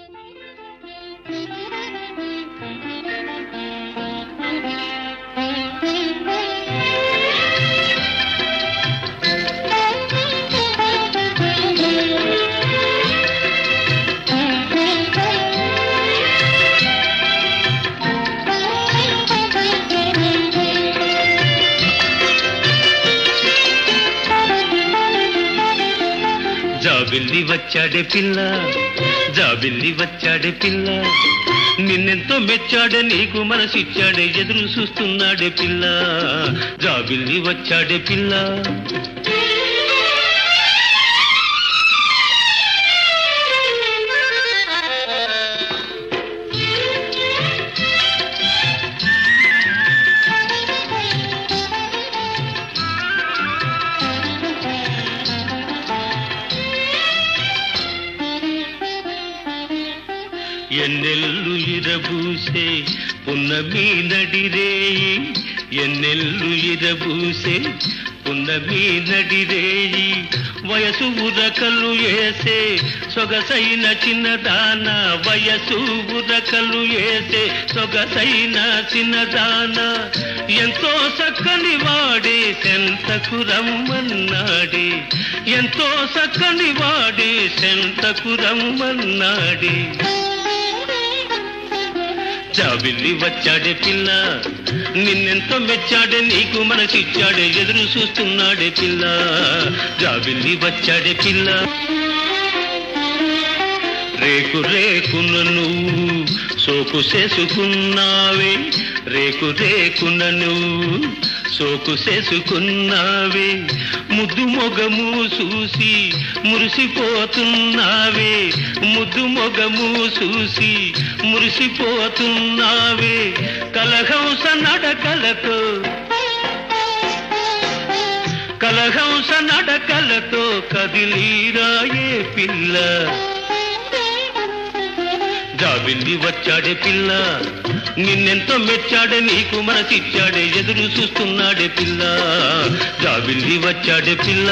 జాబిల్లి వచ్చాడే పిల్ల జాబిల్లి వచ్చాడే పిల్ల నిన్నెంతో మెచ్చాడే నీకు మనసిచ్చాడే ఎదురు చూస్తున్నాడే పిల్ల జాబిల్లి వచ్చాడే పిల్ల ఎన్నెల్లు ఇరబూసే పున్నమి నడిరేయి ఎన్నెల్లు ఇరబూసే పున్నమి నడిరేయి వయసు ఉరకలు ఏసే సొగసైన చిన్నదాన వయసు ఉరకలు ఏసే సొగసైన చిన్నదాన ఎంతో చక్కని వాడే సెంతకు రమ్మన్నాడే ఎంతో చక్కని వాడే సెంతకు రమ్మన్నాడే జాబిల్లి వచ్చాడే పిల్ల నిన్నెంతో మెచ్చాడే నీకు మనసిచ్చాడే ఎదురు చూస్తున్నాడే పిల్ల జాబిల్లి వచ్చాడే పిల్ల రేకు రేకున నువ్వు సోకు చేసుకున్నావే రేకు రేకున నువ్వు సోకు చేసుకున్నావే ముద్దు మొగము చూసి మురిసిపోతున్నావే ముద్దు మొగము చూసి మురిసిపోతున్నావే కలహంస నడకలతో కలహంస నడకలతో కదిలీరాయే పిల్ల జాబిల్లి వచ్చాడే పిల్ల నిన్నెంతో మెచ్చాడే నీకు మనసిచ్చాడే ఎదురు చూస్తున్నాడే పిల్ల జాబిల్లి వచ్చాడే పిల్ల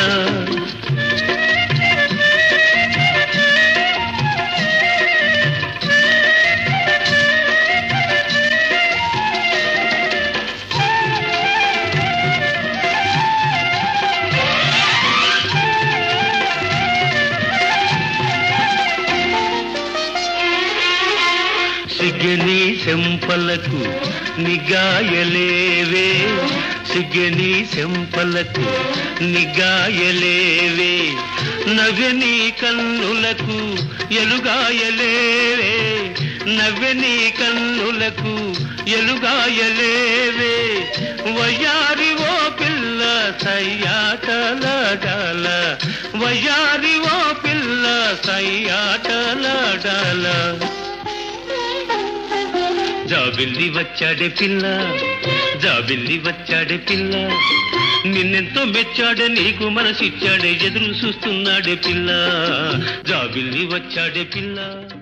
సిగ్గని చెంపలకు నిగాయలేవే సిగ్గని చెంపలకు నిగాయలేవే నవ్వని కన్నులకు ఎలుగాయలేవే నవ్వని కన్నులకు ఎలుగాయలేవే వయ్యారి ఓ పిల్ల సయ్యాటలాడాల వయ్యారి ఓ పిల్ల సయ్యాటలాడాల జాబిల్లి వచ్చాడే పిల్ల జాబిల్లి వచ్చాడే పిల్ల నిన్నెంతో మెచ్చాడే నీకు మనసిచ్చాడే ఎదురు చూస్తున్నాడే పిల్ల జాబిల్లి వచ్చాడే పిల్ల